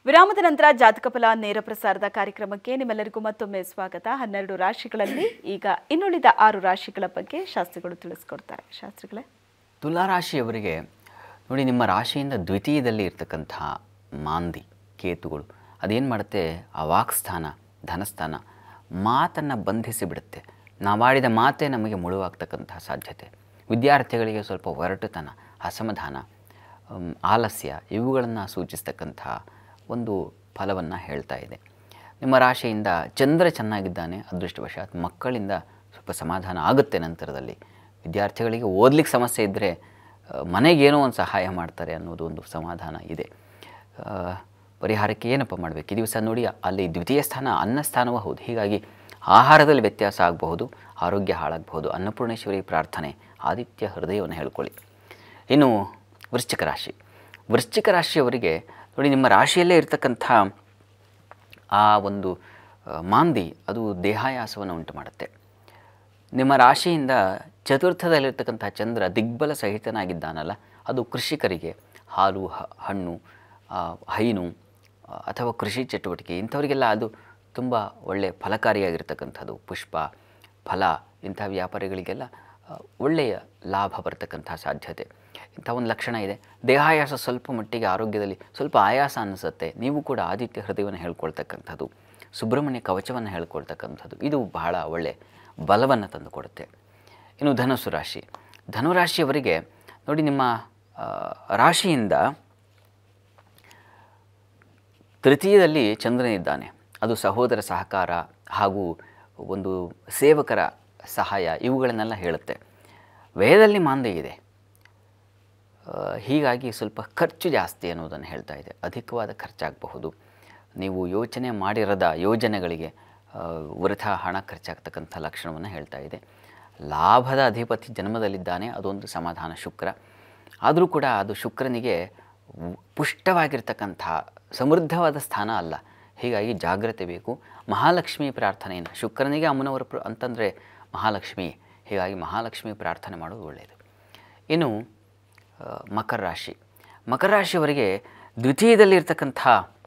ವಿರಾಮದ ನಂತರ ಜಾತಕ ಫಲ ನೇರ ಪ್ರಸಾರದ ಕಾರ್ಯಕ್ರಮಕ್ಕೆ ನಿಮ್ಮೆಲ್ಲರಿಗೂ ಮತ್ತೊಮ್ಮೆ ಸ್ವಾಗತ ಹನ್ನೆರಡು ರಾಶಿಗಳಲ್ಲಿ ಈಗ ಇನ್ನುಳಿದ ಆರು ರಾಶಿಗಳ ಬಗ್ಗೆ ಶಾಸ್ತ್ರಿಗಳು ತಿಳಿಸ್ಕೊಡ್ತಾರೆ ಶಾಸ್ತ್ರಿಗಳೇ ತುಲಾರಾಶಿಯವರಿಗೆ ನೋಡಿ ನಿಮ್ಮ ರಾಶಿಯಿಂದ ದ್ವಿತೀಯದಲ್ಲಿ ಇರ್ತಕ್ಕಂತಹ ಮಾಂದಿ ಕೇತುಗಳು ಅದೇನು ಮಾಡುತ್ತೆ ಆ ವಾಕ್ಸ್ಥಾನ ಧನಸ್ಥಾನ ಮಾತನ್ನು ಬಂಧಿಸಿ ಬಿಡುತ್ತೆ ನಾವಾಡಿದ ಮಾತೇ ನಮಗೆ ಮುಳುವಾಗ್ತಕ್ಕಂತಹ ಸಾಧ್ಯತೆ ವಿದ್ಯಾರ್ಥಿಗಳಿಗೆ ಸ್ವಲ್ಪ ಒರಟುತನ ಅಸಮಾಧಾನ ಅಮ್, ಆಲಸ್ಯ ಇವುಗಳನ್ನು ಸೂಚಿಸ್ತಕ್ಕಂತಹ ಒಂದು ಫಲವನ್ನು ಹೇಳ್ತಾ ಇದೆ ನಿಮ್ಮ ರಾಶಿಯಿಂದ ಚಂದ್ರ ಚೆನ್ನಾಗಿದ್ದಾನೆ ಅದೃಷ್ಟವಶಾತ್ ಮಕ್ಕಳಿಂದ ಸ್ವಲ್ಪ ಸಮಾಧಾನ ಆಗುತ್ತೆ ನಂತರದಲ್ಲಿ ವಿದ್ಯಾರ್ಥಿಗಳಿಗೆ ಓದ್ಲಿಕ್ಕೆ ಸಮಸ್ಯೆ ಇದ್ದರೆ ಮನೆಗೇನೋ ಒಂದು ಸಹಾಯ ಮಾಡ್ತಾರೆ ಅನ್ನೋದು ಒಂದು ಸಮಾಧಾನ ಇದೆ ಆ, ಪರಿಹಾರಕ್ಕೆ ಏನಪ್ಪ ಮಾಡಬೇಕು ಈ ದಿವಸ ನೋಡಿ ಅಲ್ಲಿ ದ್ವಿತೀಯ ಸ್ಥಾನ ಅನ್ನ ಸ್ಥಾನವೂ ಹೌದು ಹೀಗಾಗಿ ಆಹಾರದಲ್ಲಿ ವ್ಯತ್ಯಾಸ ಆಗಬಹುದು ಆರೋಗ್ಯ ಹಾಳಾಗಬಹುದು ಅನ್ನಪೂರ್ಣೇಶ್ವರಿ ಪ್ರಾರ್ಥನೆ ಆದಿತ್ಯ ಹೃದಯವನ್ನು ಹೇಳ್ಕೊಳ್ಳಿ ಇನ್ನು ವೃಶ್ಚಿಕ ರಾಶಿ ವೃಶ್ಚಿಕ ರಾಶಿಯವರಿಗೆ ನೋಡಿ ನಿಮ್ಮ ರಾಶಿಯಲ್ಲೇ ಇರತಕ್ಕಂಥ ಆ ಒಂದು ಆ, ಮಾಂದಿ ಅದು ದೇಹಾಯಾಸವನ್ನು ಉಂಟು ಮಾಡುತ್ತೆ ನಿಮ್ಮ ರಾಶಿಯಿಂದ ಚತುರ್ಥದಲ್ಲಿರ್ತಕ್ಕಂಥ ಚಂದ್ರ ದಿಗ್ಬಲ ಸಹಿತನಾಗಿದ್ದಾನಲ್ಲ ಅದು ಕೃಷಿಕರಿಗೆ ಹಾಲು ಹ- ಹಣ್ಣು ಆ, ಹೈನು ಆ, ಅಥವಾ ಕೃಷಿ ಚಟುವಟಿಕೆ ಇಂಥವರಿಗೆಲ್ಲ ಅದು ತುಂಬ ಒಳ್ಳೆಯ ಫಲಕಾರಿಯಾಗಿರ್ತಕ್ಕಂಥದ್ದು ಪುಷ್ಪ ಫಲ ಇಂಥ ವ್ಯಾಪಾರಿಗಳಿಗೆಲ್ಲ ಆ, ಒಳ್ಳೆಯ ಲಾಭ ಬರ್ತಕ್ಕಂಥ ಸಾಧ್ಯತೆ ಇಂಥ ಒಂದು ಲಕ್ಷಣ ಇದೆ ದೇಹಾಯಾಸ ಸ್ವಲ್ಪ ಮಟ್ಟಿಗೆ ಆರೋಗ್ಯದಲ್ಲಿ ಸ್ವಲ್ಪ ಆಯಾಸ ಅನಿಸುತ್ತೆ ನೀವು ಕೂಡ ಆದಿತ್ಯ ಹೃದಯವನ್ನು ಹೇಳ್ಕೊಳ್ತಕ್ಕಂಥದ್ದು ಸುಬ್ರಹ್ಮಣ್ಯ ಕವಚವನ್ನು ಹೇಳ್ಕೊಳ್ತಕ್ಕಂಥದ್ದು ಇದು ಬಹಳ ಒಳ್ಳೆಯ ಬಲವನ್ನು ತಂದುಕೊಡುತ್ತೆ ಇನ್ನು ಧನುಸ್ಸು ರಾಶಿ ಧನುರಾಶಿಯವರಿಗೆ ನೋಡಿ ನಿಮ್ಮ ಆ, ರಾಶಿಯಿಂದ ತೃತೀಯದಲ್ಲಿ ಚಂದ್ರನಿದ್ದಾನೆ ಅದು ಸಹೋದರ ಸಹಕಾರ ಹಾಗೂ ಒಂದು ಸೇವಕರ ಸಹಾಯ ಇವುಗಳನ್ನೆಲ್ಲ ಹೇಳುತ್ತೆ ವೇದದಲ್ಲಿ ಮಾಂದೆ ಇದೆ ಆ, ಹೀಗಾಗಿ ಸ್ವಲ್ಪ ಖರ್ಚು ಜಾಸ್ತಿ ಅನ್ನೋದನ್ನು ಹೇಳ್ತಾ ಇದೆ ಅಧಿಕವಾದ ಖರ್ಚಾಗಬಹುದು ನೀವು ಯೋಚನೆ ಮಾಡಿರದ ಯೋಜನೆಗಳಿಗೆ ಆ, ವೃಥಾ ಹಣ ಖರ್ಚಾಗ್ತಕ್ಕಂಥ ಲಕ್ಷಣವನ್ನು ಹೇಳ್ತಾ ಇದೆ ಲಾಭದ ಅಧಿಪತಿ ಜನ್ಮದಲ್ಲಿದ್ದಾನೆ ಅದೊಂದು ಸಮಾಧಾನ ಶುಕ್ರ ಆದರೂ ಕೂಡ ಅದು ಶುಕ್ರನಿಗೆ ವ್- ಪುಷ್ಟವಾಗಿರ್ತಕ್ಕಂಥ ಸಮೃದ್ಧವಾದ ಸ್ಥಾನ ಅಲ್ಲ ಹೀಗಾಗಿ ಜಾಗ್ರತೆ ಬೇಕು ಮಹಾಲಕ್ಷ್ಮಿ ಪ್ರಾರ್ಥನೆಯನ್ನು ಶುಕ್ರನಿಗೆ ಅಮ್ಮನವರು ಪ್ರ ಅಂತಂದರೆ ಮಹಾಲಕ್ಷ್ಮಿ ಹೀಗಾಗಿ ಮಹಾಲಕ್ಷ್ಮಿ ಪ್ರಾರ್ಥನೆ ಮಾಡೋದು ಒಳ್ಳೆಯದು ಇನ್ನು ಆ, ಮಕರ ರಾಶಿ ಮಕರ ರಾಶಿಯವರಿಗೆ ದ್ವಿತೀಯದಲ್ಲಿರ್ತಕ್ಕಂಥ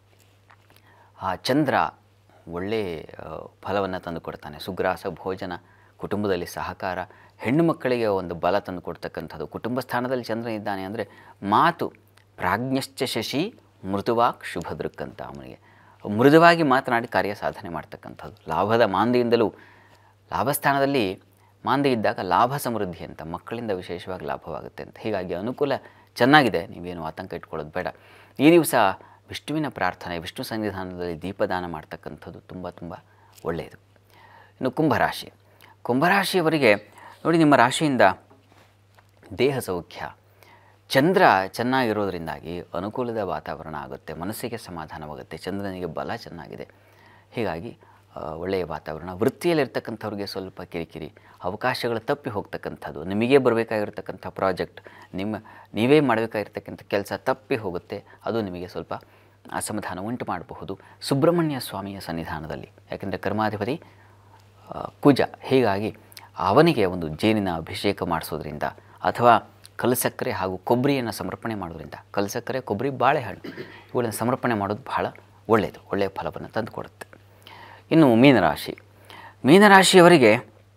ಆ ಚಂದ್ರ ಒಳ್ಳೆ ಫಲವನ್ನು ತಂದುಕೊಡ್ತಾನೆ ಸುಗ್ರಾಸ ಭೋಜನ ಕುಟುಂಬದಲ್ಲಿ ಸಹಕಾರ ಹೆಣ್ಣು ಮಕ್ಕಳಿಗೆ ಒಂದು ಬಲ ತಂದು ಕೊಡ್ತಕ್ಕಂಥದ್ದು ಕುಟುಂಬ ಸ್ಥಾನದಲ್ಲಿ ಚಂದ್ರ ಇದ್ದಾನೆ ಅಂದರೆ ಮಾತು ಪ್ರಾಜ್ಞಶ್ಚ ಶಶಿ ಮೃದುವಾಕ್ ಶುಭದೃಕ್ ಅಂತ ಅವನಿಗೆ ಮೃದುವಾಗಿ ಮಾತನಾಡಿ ಕಾರ್ಯ ಸಾಧನೆ ಮಾಡ್ತಕ್ಕಂಥದ್ದು ಲಾಭದ ಮಾಂದಿಯಿಂದಲೂ ಲಾಭಸ್ಥಾನದಲ್ಲಿ ಮಾಂದಿ ಇದ್ದಾಗ ಲಾಭ ಸಮೃದ್ಧಿ ಅಂತ ಮಕ್ಕಳಿಂದ ವಿಶೇಷವಾಗಿ ಲಾಭವಾಗುತ್ತೆ ಅಂತ ಹೀಗಾಗಿ ಅನುಕೂಲ ಚೆನ್ನಾಗಿದೆ ನೀವೇನು ಆತಂಕ ಇಟ್ಕೊಳ್ಳೋದು ಬೇಡ ಈ ದಿವಸ ವಿಷ್ಣುವಿನ ಪ್ರಾರ್ಥನೆ ವಿಷ್ಣು ಸನ್ನಿಧಾನದಲ್ಲಿ ದೀಪದಾನ ಮಾಡ್ತಕ್ಕಂಥದ್ದು ತುಂಬ ತುಂಬ ಒಳ್ಳೆಯದು ಇನ್ನು ಕುಂಭರಾಶಿ ಕುಂಭರಾಶಿಯವರಿಗೆ ನೋಡಿ ನಿಮ್ಮ ರಾಶಿಯಿಂದ ದೇಹ ಸೌಖ್ಯ ಚಂದ್ರ ಚೆನ್ನಾಗಿರೋದ್ರಿಂದಾಗಿ ಅನುಕೂಲದ ವಾತಾವರಣ ಆಗುತ್ತೆ ಮನಸ್ಸಿಗೆ ಸಮಾಧಾನವಾಗುತ್ತೆ ಚಂದ್ರನಿಗೆ ಬಲ ಚೆನ್ನಾಗಿದೆ ಹೀಗಾಗಿ ಆ, ಒಳ್ಳೆಯ ವಾತಾವರಣ ವೃತ್ತಿಯಲ್ಲಿರ್ತಕ್ಕಂಥವ್ರಿಗೆ ಸ್ವಲ್ಪ ಕಿರಿಕಿರಿ ಅವಕಾಶಗಳು ತಪ್ಪಿ ಹೋಗ್ತಕ್ಕಂಥದ್ದು ನಿಮಗೆ ಬರಬೇಕಾಗಿರ್ತಕ್ಕಂಥ ಪ್ರಾಜೆಕ್ಟ್ ನಿಮ್ಮ ನೀವೇ ಮಾಡಬೇಕಾಗಿರ್ತಕ್ಕಂಥ ಕೆಲಸ ತಪ್ಪಿ ಹೋಗುತ್ತೆ ಅದು ನಿಮಗೆ ಸ್ವಲ್ಪ ಅಸಮಾಧಾನ ಉಂಟು ಮಾಡಬಹುದು ಸುಬ್ರಹ್ಮಣ್ಯ ಸ್ವಾಮಿಯ ಸನ್ನಿಧಾನದಲ್ಲಿ ಯಾಕೆಂದರೆ ಕರ್ಮಾಧಿಪತಿ ಆ, ಕುಜ ಹೀಗಾಗಿ ಅವನಿಗೆ ಒಂದು ಜೇನಿನ ಅಭಿಷೇಕ ಮಾಡಿಸೋದ್ರಿಂದ ಅಥವಾ ಕಲಸಕ್ಕರೆ ಹಾಗೂ ಕೊಬ್ಬರಿಯನ್ನು ಸಮರ್ಪಣೆ ಮಾಡೋದ್ರಿಂದ ಕಲಸಕ್ಕರೆ ಕೊಬ್ಬರಿ ಬಾಳೆಹಣ್ಣು ಇವುಗಳನ್ನು ಸಮರ್ಪಣೆ ಮಾಡೋದು ಬಹಳ ಒಳ್ಳೆಯದು ಒಳ್ಳೆಯ ಫಲವನ್ನು ತಂದುಕೊಡುತ್ತೆ ಇನ್ನು ಮೀನರಾಶಿ ಮೀನರಾಶಿಯವರಿಗೆ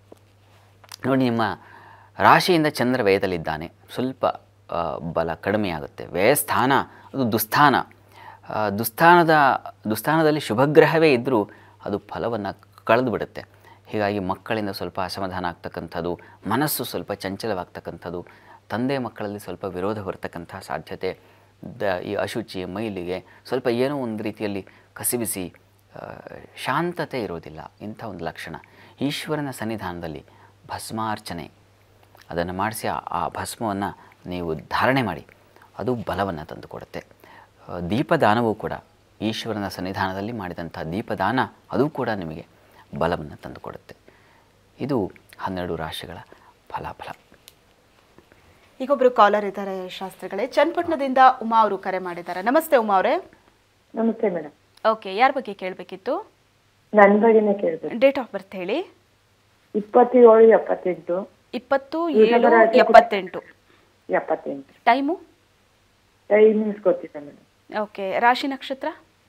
ನೋಡಿ ನಿಮ್ಮ ರಾಶಿಯಿಂದ ಚಂದ್ರ ವ್ಯಯದಲ್ಲಿದ್ದಾನೆ ಸ್ವಲ್ಪ ಆ, ಬಲ ಕಡಿಮೆಯಾಗುತ್ತೆ ವ್ಯಯಸ್ಥಾನ ಅದು ದುಸ್ಥಾನ ಆ, ದುಸ್ಥಾನದ ದುಸ್ಥಾನದಲ್ಲಿ ಶುಭಗ್ರಹವೇ ಇದ್ದರೂ ಅದು ಫಲವನ್ನು ಕಳೆದು ಬಿಡುತ್ತೆ ಹೀಗಾಗಿ ಮಕ್ಕಳಿಂದ ಸ್ವಲ್ಪ ಅಸಮಾಧಾನ ಆಗ್ತಕ್ಕಂಥದ್ದು ಮನಸ್ಸು ಸ್ವಲ್ಪ ಚಂಚಲವಾಗ್ತಕ್ಕಂಥದ್ದು ತಂದೆ ಮಕ್ಕಳಲ್ಲಿ ಸ್ವಲ್ಪ ವಿರೋಧ ಬರ್ತಕ್ಕಂಥ ಸಾಧ್ಯತೆ ದ ಈ ಅಶುಚಿ ಮೈಲಿಗೆ ಸ್ವಲ್ಪ ಏನೋ ಒಂದು ರೀತಿಯಲ್ಲಿ ಕಸಿಬಿಸಿ ಆ, ಶಾಂತತೆ ಇರೋದಿಲ್ಲ ಇಂಥ ಒಂದು ಲಕ್ಷಣ ಈಶ್ವರನ ಸನ್ನಿಧಾನದಲ್ಲಿ ಭಸ್ಮಾರ್ಚನೆ ಅದನ್ನು ಮಾಡಿಸಿ ಆ- ಆ ಭಸ್ಮವನ್ನು ನೀವು ಧಾರಣೆ ಮಾಡಿ ಅದು ಬಲವನ್ನು ತಂದುಕೊಡುತ್ತೆ ಆ, ದೀಪದಾನವೂ ಕೂಡ ಈಶ್ವರನ ಸನ್ನಿಧಾನದಲ್ಲಿ ಮಾಡಿದಂಥ ದೀಪದಾನ ಅದು ಕೂಡ ನಿಮಗೆ ಬಲವನ್ನು ತಂದುಕೊಡುತ್ತೆ ಇದು ಹನ್ನೆರಡು ರಾಶಿಗಳ ಫಲಾಫಲ ಈಗೊಬ್ರು ಕಾಲರ್ ಇದ್ದಾರೆ ಶಾಸ್ತ್ರಿಗಳೇ ಚನ್ನಪಟ್ಟಣದಿಂದ ಉಮಾ ಅವರು ಕರೆ ಮಾಡಿದ್ದಾರೆ ನಮಸ್ತೆ ಉಮಾ ಅವರೇ ನಮಸ್ತೆ ಮೇಡಮ್ ಓಕೆ ಯಾರ ಬಗ್ಗೆ ಕೇಳಬೇಕಿತ್ತು ನನ್ನ ಬಗ್ಗೆನೇ ಕೇಳ್ಬೇಕು ಡೇಟ್ ಆಫ್ ಬರ್ತ್ ಹೇಳಿ ಇಪ್ಪತ್ತೇಳು ಎಪ್ಪತ್ತೆಂಟು ಇಪ್ಪತ್ತು ವೃಷಭ ಏಳು ರಾಶಿ ಕೂಡ- ಎಪ್ಪತ್ತೆಂಟು ಎಪ್ಪತ್ತೆಂಟು ಟೈಮು ಟೈಮಿಂಗ್ಸ್ ಗೊತ್ತಿಲ್ಲ ಮೇಡಮ್ ಓಕೆ ರಾಶಿ ನಕ್ಷತ್ರ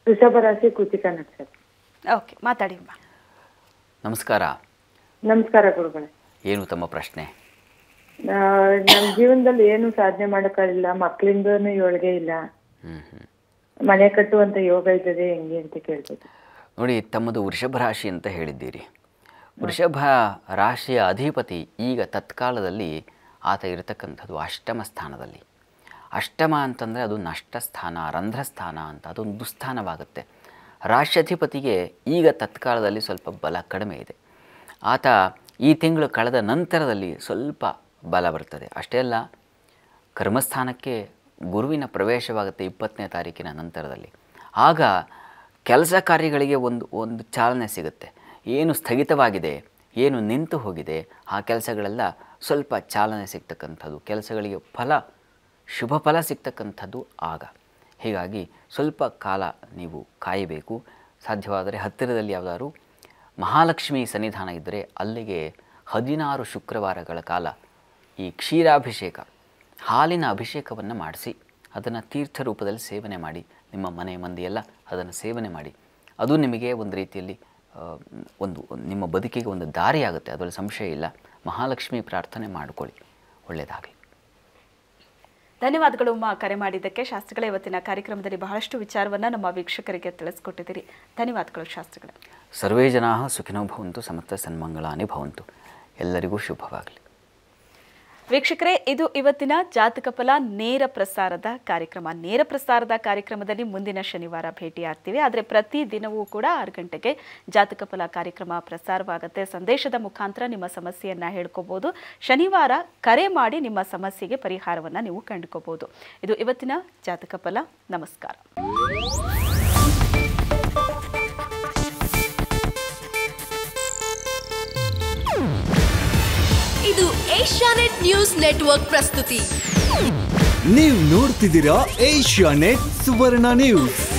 ವೃಷಭ ರಾಶಿ ಕೃತಿಕಾ ನಕ್ಷತ್ರ ಓಕೆ ಮಾತಾಡಿ ಅಮ್ಮ ನಮಸ್ಕಾರ ನಮಸ್ಕಾರ ಗುರುಗಳೇ ಏನು ತಮ್ಮ ಪ್ರಶ್ನೆ ಆ, ನಮ್ ಜೀವನದಲ್ಲಿ ಏನು ಸಾಧನೆ ಮಾಡೋಕ್ಕಾಗಿಲ್ಲ ಮಕ್ಕಳಿಂದನೂ ಯೋಳ್ಗೆ ಇಲ್ಲ ಹ್ಞೂ ಹ್ಞೂ ಮನೆ ಕಟ್ಟುವಂತ ಯೋಗ ಇದ್ದದೆ ಹೆಂಗೆ ಅಂತ ಕೇಳ್ಬೋದು ನೋಡಿ ತಮ್ಮದು ವೃಷಭ ರಾಶಿ ಅಂತ ಹೇಳಿದ್ದೀರಿ ವೃಷಭ ರಾಶಿಯ ಅಧಿಪತಿ ಈಗ ತತ್ಕಾಲದಲ್ಲಿ ಆತ ಇರತಕ್ಕಂಥದ್ದು ಅಷ್ಟಮ ಸ್ಥಾನದಲ್ಲಿ ಅಷ್ಟಮ ಅಂತಂದರೆ ಅದು ನಷ್ಟ ಸ್ಥಾನ ರಂಧ್ರ ಸ್ಥಾನ ಅಂತ ಅದೊಂದು ದುಸ್ಥಾನವಾಗುತ್ತೆ ರಾಶ್ಯಾಧಿಪತಿಗೆ ಈಗ ತತ್ಕಾಲದಲ್ಲಿ ಸ್ವಲ್ಪ ಬಲ ಕಡಿಮೆ ಇದೆ ಆತ ಈ ತಿಂಗಳು ಕಳೆದ ನಂತರದಲ್ಲಿ ಸ್ವಲ್ಪ ಬಲ ಬರ್ತದೆ ಅಷ್ಟೇ ಅಲ್ಲ ಕರ್ಮಸ್ಥಾನಕ್ಕೆ ಗುರುವಿನ ಪ್ರವೇಶವಾಗುತ್ತೆ ಇಪ್ಪತ್ತನೇ ತಾರೀಕಿನ ನಂತರದಲ್ಲಿ ಆಗ ಕೆಲಸ ಕಾರ್ಯಗಳಿಗೆ ಒಂದು ಒಂದು ಚಾಲನೆ ಸಿಗುತ್ತೆ ಏನು ಸ್ಥಗಿತವಾಗಿದೆ ಏನು ನಿಂತು ಹೋಗಿದೆ ಆ ಕೆಲಸಗಳೆಲ್ಲ ಸ್ವಲ್ಪ ಚಾಲನೆ ಸಿಗ್ತಕ್ಕಂಥದ್ದು ಕೆಲಸಗಳಿಗೆ ಫಲ ಶುಭ ಫಲ ಸಿಗ್ತಕ್ಕಂಥದ್ದು ಆಗ ಹೀಗಾಗಿ ಸ್ವಲ್ಪ ಕಾಲ ನೀವು ಕಾಯಬೇಕು ಸಾಧ್ಯವಾದರೆ ಹತ್ತಿರದಲ್ಲಿ ಯಾವುದಾದ್ರು ಮಹಾಲಕ್ಷ್ಮಿ ಸನ್ನಿಧಾನ ಇದ್ದರೆ ಅಲ್ಲಿಗೆ ಹದಿನಾರು ಶುಕ್ರವಾರಗಳ ಕಾಲ ಈ ಕ್ಷೀರಾಭಿಷೇಕ ಹಾಲಿನ ಅಭಿಷೇಕವನ್ನು ಮಾಡಿಸಿ ಅದನ್ನು ತೀರ್ಥ ರೂಪದಲ್ಲಿ ಸೇವನೆ ಮಾಡಿ ನಿಮ್ಮ ಮನೆ ಮಂದಿಯೆಲ್ಲ ಅದನ್ನು ಸೇವನೆ ಮಾಡಿ ಅದು ನಿಮಗೆ ಒಂದು ರೀತಿಯಲ್ಲಿ ಆ, ಒಂದು ಒಂದು ನಿಮ್ಮ ಬದುಕಿಗೆ ಒಂದು ದಾರಿಯಾಗುತ್ತೆ ಅದರಲ್ಲಿ ಸಂಶಯ ಇಲ್ಲ ಮಹಾಲಕ್ಷ್ಮಿ ಪ್ರಾರ್ಥನೆ ಮಾಡಿಕೊಳ್ಳಿ ಒಳ್ಳೆಯದಾಗಲಿ ಧನ್ಯವಾದಗಳು ಅಮ್ಮ ಕರೆ ಮಾಡಿದ್ದಕ್ಕೆ ಶಾಸ್ತ್ರಿಗಳ ಇವತ್ತಿನ ಕಾರ್ಯಕ್ರಮದಲ್ಲಿ ಬಹಳಷ್ಟು ವಿಚಾರವನ್ನ ನಮ್ಮ ವೀಕ್ಷಕರಿಗೆ ತಿಳಿಸ್ಕೊಟ್ಟಿದ್ದೀರಿ ಧನ್ಯವಾದಗಳು ಶಾಸ್ತ್ರಿಗಳೇ ಸರ್ವೇ ಜನಾ ಸುಖಿನೋ ಭವಂತು ಸಮಸ್ತ ಸನ್ಮಂಗಳಾನಿ ಭವಂತು ಎಲ್ಲರಿಗೂ ಶುಭವಾಗಲಿ ವೀಕ್ಷಕರೇ ಇದು ಇವತ್ತಿನ ಜಾತಕ ಫಲ ನೇರ ಪ್ರಸಾರದ ಕಾರ್ಯಕ್ರಮ ನೇರ ಪ್ರಸಾರದ ಕಾರ್ಯಕ್ರಮದಲ್ಲಿ ಮುಂದಿನ ಶನಿವಾರ ಭೇಟಿಯಾಗ್ತೀವಿ ಆದರೆ ಪ್ರತಿ ದಿನವೂ ಕೂಡ ಆರು ಗಂಟೆಗೆ ಜಾತಕ ಫಲ ಕಾರ್ಯಕ್ರಮ ಪ್ರಸಾರವಾಗುತ್ತೆ ಸಂದೇಶದ ಮುಖಾಂತರ ನಿಮ್ಮ ಸಮಸ್ಯೆಯನ್ನ ಹೇಳ್ಕೋಬಹುದು ಶನಿವಾರ ಕರೆ ಮಾಡಿ ನಿಮ್ಮ ಸಮಸ್ಯೆಗೆ ಪರಿಹಾರವನ್ನ ನೀವು ಕಂಡುಕೋಬಹುದು ಇದು ಇವತ್ತಿನ ಜಾತಕ ಫಲ ನಮಸ್ಕಾರ ಇದು ಏಷ್ಯಾನೆಟ್ ನ್ಯೂಸ್ ನೆಟ್ವರ್ಕ್ ಪ್ರಸ್ತುತಿ ನೀವು ನೋಡ್ತಿದ್ದೀರಾ ಏಷ್ಯಾ ನೆಟ್ ಸುವರ್ಣ ನ್ಯೂಸ್